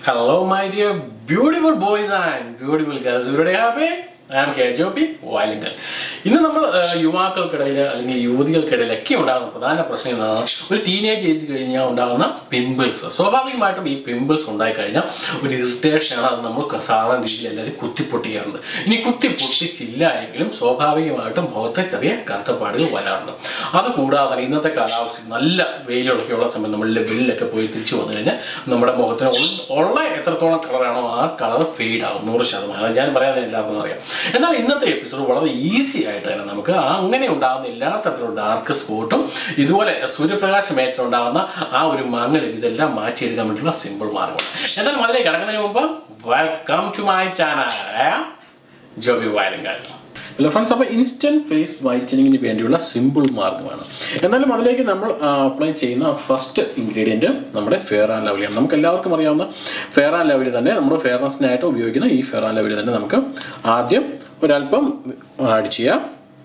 Hello, my dear beautiful boys and beautiful girls. Everybody happy? I am here, Joby Wildington. ഇന്ന് നമ്മൾ ഏഹ്, യുവാക്കൾക്കിടയിൽ അല്ലെങ്കിൽ യുവതികൾക്കിടയിലൊക്കെ ഉണ്ടാകുന്ന പ്രധാന പ്രശ്നം എന്താണ് ഒരു ടീനേജ് ഏജ് കഴിഞ്ഞാൽ ഉണ്ടാകുന്ന പിമ്പിൾസ് സ്വാഭാവികമായിട്ടും ഈ പിമ്പിൾസ് ഉണ്ടായി കഴിഞ്ഞാൽ ഒരു ഇറിറ്റേഷനാണ് അത് നമ്മൾ ക- സാധാരണ രീതിയിൽ എല്ലാവരും കുത്തിപ്പൊട്ടിക്കാറുണ്ട് ഇനി കുത്തി പൊട്ടിച്ചില്ല എങ്കിലും സ്വാഭാവികമായിട്ടും മുഖത്തെ ചെറിയ കറുത്തപ്പാടുകൾ വരാറുണ്ട് അത് കൂടാതെ തന്നെ ഇന്നത്തെ കാലാവസ്ഥ നല്ല വെയിലൊക്കെയുള്ള സമയം നമ്മൾ വെളിയിലൊക്കെ പോയി തിരിച്ചു വന്നു കഴിഞ്ഞാൽ നമ്മുടെ മുഖത്തിന് ഉൾ- ഉള്ള എത്രത്തോളം കളറാണോ ആ കളർ ഫെയ്ഡ് ആകും നൂറ് ശതമാനം അത് ഞാൻ പറയാതെ എല്ലാവർക്കും അറിയാം എന്നാൽ ഇന്നത്തെ എപ്പിസോഡ് വളരെ ഈസി ആയിട്ട് തന്നെ നമുക്ക് ആ അങ്ങനെ ഉണ്ടാകുന്ന എല്ലാ തരത്തിലുള്ള ഡാർക്ക് സ്പോട്ടും ഇതുപോലെ സൂര്യപ്രകാശം ഏറ്റുണ്ടാകുന്ന ആ ഒരു മങ്ങലും ഇതെല്ലാം മാറ്റിയെടുക്കാൻ വേണ്ടിയിട്ടുള്ള സിമ്പിൾ മാർഗമാണ് എന്നാൽ അതിലേക്ക് കിടക്കുന്നതിന് മുമ്പ് welcome to my channel Joby Vayalankal hello friends അപ്പോൾ ഇൻസ്റ്റൻറ്റ് ഫേസ് വൈറ്റനിങ്ങിന് വേണ്ടിയുള്ള സിമ്പിൾ മാർഗ്ഗമാണ് എന്നാലും അതിലേക്ക് നമ്മൾ അപ്ലൈ ചെയ്യുന്ന ഫസ്റ്റ് ഇൻഗ്രീഡിയൻറ്റ് നമ്മുടെ ഫെയർ ആൻഡ് ലവ്ലിയാണ് നമുക്ക് എല്ലാവർക്കും അറിയാവുന്ന ഫെയർ ആൻഡ് ലവ്ലി തന്നെ നമ്മുടെ ഫെയർനെസ്സിനായിട്ട് ഉപയോഗിക്കുന്ന ഈ ഫെയർ ആൻഡ് ലവ്ലി തന്നെ നമുക്ക് ആദ്യം ഒരല്പം ആഡ് ചെയ്യാം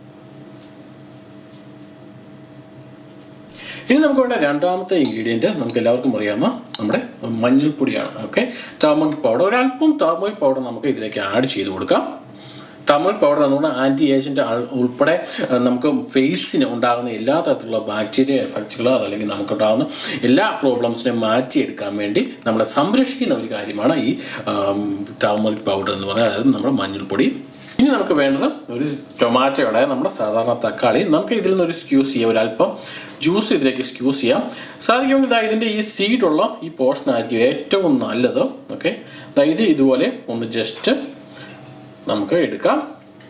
ഇനി നമുക്ക് വേണ്ട രണ്ടാമത്തെ ഇൻഗ്രീഡിയൻറ്റ് നമുക്ക് എല്ലാവർക്കും അറിയാവുന്ന നമ്മുടെ മഞ്ഞൾപ്പൊടിയാണ് ഓക്കെ ടർമറിക് പൗഡർ ഒരല്പം ടർമറിക് പൗഡർ നമുക്ക് ഇതിലേക്ക് ആഡ് ചെയ്ത് കൊടുക്കാം ടർമറിക് പൗഡർ എന്നുകൊണ്ട് ആൻറ്റി ഏജൻറ്റ് ഉൾപ്പെടെ അഹ് നമുക്ക് ഫേസിന് ഉണ്ടാകുന്ന എല്ലാ തരത്തിലുള്ള ബാക്ടീരിയ എഫക്റ്റുകളോ അതല്ലെങ്കിൽ നമുക്കുണ്ടാകുന്ന എല്ലാ പ്രോബ്ലംസിനെയും മാറ്റിയെടുക്കാൻ വേണ്ടി നമ്മളെ സംരക്ഷിക്കുന്ന ഒരു കാര്യമാണ് ഈ ടർമറിക് പൗഡർ എന്ന് പറയുന്നത് അതായത് നമ്മുടെ മഞ്ഞൾപ്പൊടി ഇനി നമുക്ക് വേണ്ടത് ഒരു ടൊമാറ്റോയുടെ നമ്മുടെ സാധാരണ തക്കാളി നമുക്ക് ഇതിൽ നിന്ന് ഒരു സ്ക്യൂസ് ചെയ്യാം ഒരല്പം ജ്യൂസ് ഇതിലേക്ക് സ്ക്യൂസ് ചെയ്യാം സാധിക്കുമെങ്കിൽ ഇതാ ഇതിൻ്റെ ഈ സീഡുള്ള ഈ പോർഷൻ ആയിരിക്കും ഏറ്റവും നല്ലത് ഓക്കെ ഇത് ഇതുപോലെ ഒന്ന് ജസ്റ്റ് നമുക്ക് എടുക്കാം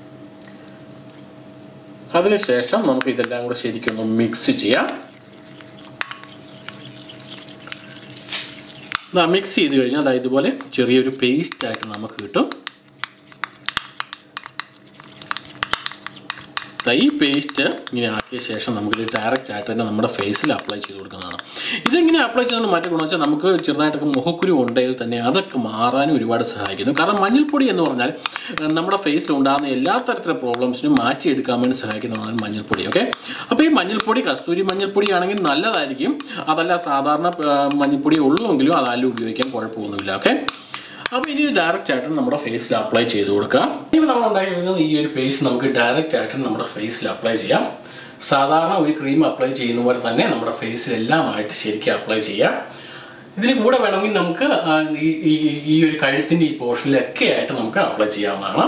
അതിനുശേഷം നമുക്ക് ഇതെല്ലാം കൂടെ ശരിക്കും ഒന്ന് മിക്സ് ചെയ്യാം മിക്സ് ചെയ്ത് കഴിഞ്ഞാൽ അതായത് ഇതുപോലെ ചെറിയൊരു പേസ്റ്റ് ആയിട്ട് നമുക്ക് കിട്ടും ദാ ഈ പേസ്റ്റ് ഇങ്ങനെ ആക്കിയ ശേഷം നമുക്കിത് ഡയറക്റ്റ് ആയിട്ട് തന്നെ നമ്മുടെ ഫേസിൽ അപ്ലൈ ചെയ്ത് കൊടുക്കുന്നതാണ് ഇതിങ്ങനെ അപ്ലൈ ചെയ്യുന്ന മറ്റു ഗുണം വെച്ചാൽ നമുക്ക് ചെറുതായിട്ടൊക്കെ മുഖക്കുരു ഉണ്ടെങ്കിൽ തന്നെ അതൊക്കെ മാറാനും ഒരുപാട് സഹായിക്കുന്നു കാരണം മഞ്ഞൾപ്പൊടി എന്ന് പറഞ്ഞാൽ ഏഹ്, നമ്മുടെ ഫേസിൽ ഉണ്ടാകുന്ന എല്ലാ തരത്തിലുള്ള പ്രോബ്ലംസിനും മാറ്റിയെടുക്കാൻ വേണ്ടി സഹായിക്കുന്നതാണ് മഞ്ഞൾപ്പൊടി ഓക്കെ അപ്പോൾ ഈ മഞ്ഞൾപ്പൊടി കസ്തൂരി മഞ്ഞൾപ്പൊടി ആണെങ്കിൽ നല്ലതായിരിക്കും അതല്ല സാധാരണ ഏഹ്, മഞ്ഞൾപ്പൊടി ഉള്ളുവെങ്കിലും അതായാലും ഉപയോഗിക്കാൻ കുഴപ്പമൊന്നുമില്ല ഓക്കെ അപ്പോൾ ഇനി ഡയറക്റ്റ് ആയിട്ട് നമ്മുടെ ഫേസിൽ അപ്ലൈ ചെയ്ത് കൊടുക്കാം ഇനി നമ്മൾ ഉണ്ടാക്കി വെക്കുന്ന ഈ ഒരു പേസ്റ്റ് നമുക്ക് ഡയറക്റ്റ് ആയിട്ട് നമ്മുടെ ഫേസിൽ അപ്ലൈ ചെയ്യാം സാധാരണ ഒരു ക്രീം അപ്ലൈ ചെയ്യുന്ന പോലെ തന്നെ നമ്മുടെ ഫേസിൽ എല്ലാമായിട്ട് ശരിക്കും അപ്ലൈ ചെയ്യാം ഇതിന് കൂടെ വേണമെങ്കിൽ നമുക്ക് ആ, ഈ ഈ- ഈ ഒരു കഴുത്തിൻ്റെ ഈ പോർഷനിലൊക്കെ ആയിട്ട് നമുക്ക് അപ്ലൈ ചെയ്യാവുന്നതാണ്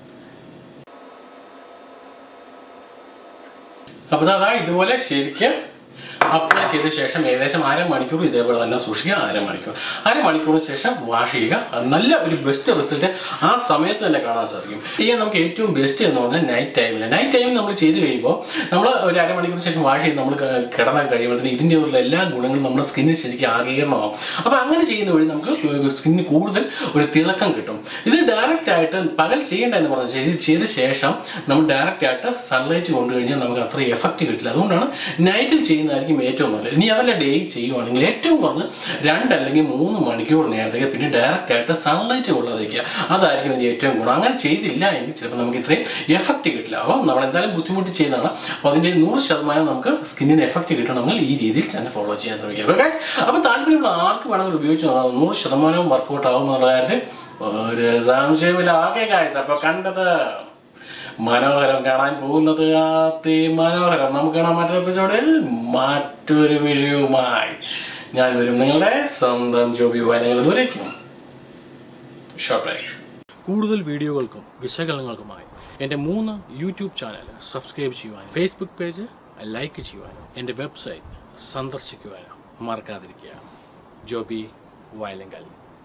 അപ്പോൾ അതാ ഇതുപോലെ ശരിക്കും അപ്ലൈ ചെയ്ത ശേഷം ഏകദേശം അരമണിക്കൂർ ഇതേപോലെ തന്നെ സൂക്ഷിക്കുക അരമണിക്കൂർ അരമണിക്കൂറിന് ശേഷം വാഷ് ചെയ്യുക അത് നല്ല ഒരു ബെസ്റ്റ് റിസൾട്ട് ആ സമയത്ത് തന്നെ കാണാൻ സാധിക്കും ചെയ്യാൻ നമുക്ക് ഏറ്റവും ബെസ്റ്റ് എന്ന് പറഞ്ഞാൽ നൈറ്റ് ടൈമിൽ നൈറ്റ് ടൈമിൽ നമ്മൾ ചെയ്ത് കഴിയുമ്പോൾ നമ്മൾ ഒരു അരമണിക്കൂറിന് ശേഷം വാഷ് ചെയ്ത് നമ്മൾ ക- കിടന്നാൽ കഴിയുമ്പോഴത്തേന് ഇതിൻ്റെ ഉള്ള എല്ലാ ഗുണങ്ങളും നമ്മുടെ സ്കിന്നിന് ശരിക്കും ആകീകരണമാകും അപ്പോൾ അങ്ങനെ ചെയ്യുന്ന വഴി നമുക്ക് സ്കിന്നിന് കൂടുതൽ ഒരു തിളക്കം കിട്ടും ഇത് ഡയറക്റ്റ് ആയിട്ട് പകൽ ചെയ്യേണ്ട എന്ന് പറഞ്ഞാൽ ഇത് ചെയ്ത ശേഷം നമ്മൾ ഡയറക്റ്റ് ആയിട്ട് സൺലൈറ്റ് കൊണ്ടു കഴിഞ്ഞാൽ നമുക്ക് അത്ര എഫക്റ്റ് കിട്ടില്ല അതുകൊണ്ടാണ് നൈറ്റിൽ ചെയ്യുന്നതായിരിക്കും ഏറ്റവും നല്ലത് ഇനി അതല്ല ഡേ ചെയ്യുവാണെങ്കിൽ ഏറ്റവും കുറഞ്ഞ് രണ്ട് അല്ലെങ്കിൽ മൂന്ന് മണിക്കൂർ നേരത്തേക്ക് പിന്നെ ഡയറക്റ്റ് ആയിട്ട് സൺലൈറ്റ് കൊള്ളാതിരിക്കുക അതായിരിക്കും ഇതിൻ്റെ ഏറ്റവും ഗുണം അങ്ങനെ ചെയ്തില്ല എങ്കിൽ ചിലപ്പോൾ നമുക്ക് ഇത്രയും എഫക്റ്റ് കിട്ടില്ല അപ്പോൾ നമ്മൾ എന്തായാലും ബുദ്ധിമുട്ടി ചെയ്യുന്നതാണ് അപ്പോൾ അതിൻ്റെ നൂറ് ശതമാനം നമുക്ക് സ്കിന്നിന് എഫക്റ്റ് കിട്ടണമെങ്കിൽ ഈ രീതിയിൽ തന്നെ ഫോളോ ചെയ്യാൻ ശ്രമിക്കുക അപ്പോൾ ഗൈസ് അപ്പോൾ താല്പര്യമുള്ള ആർക്ക് വേണമെങ്കിൽ ഉപയോഗിച്ച് നോക്കാം നൂറ് ശതമാനവും വർക്കൗട്ട് ആവും എന്നുള്ള കാര്യത്തിൽ ഒരു സംശയമില്ല ഓക്കെ ഗൈസ് അപ്പോൾ കണ്ടത് മനോഹരം കാണാൻ പോകുന്നത് അതി മനോഹരം നമുക്ക് കാണാൻ മറ്റൊരു എപ്പിസോഡിൽ മറ്റൊരു വിഷയവുമായി ഞാൻ വരും നിങ്ങളുടെ സ്വന്തം ജോബി വയനങ്ങൾ ദൂരേക്കും ഷോർട്ട് ബ്രേക്ക് കൂടുതൽ വീഡിയോകൾക്കും വിശകലനങ്ങൾക്കുമായി എൻ്റെ മൂന്ന് യൂട്യൂബ് ചാനൽ സബ്സ്ക്രൈബ് ചെയ്യുവാൻ ഫേസ്ബുക്ക് പേജ് ലൈക്ക് ചെയ്യുവാനും എൻ്റെ വെബ്സൈറ്റ് സന്ദർശിക്കുവാനും മറക്കാതിരിക്കുക ജോബി വയലങ്കൽ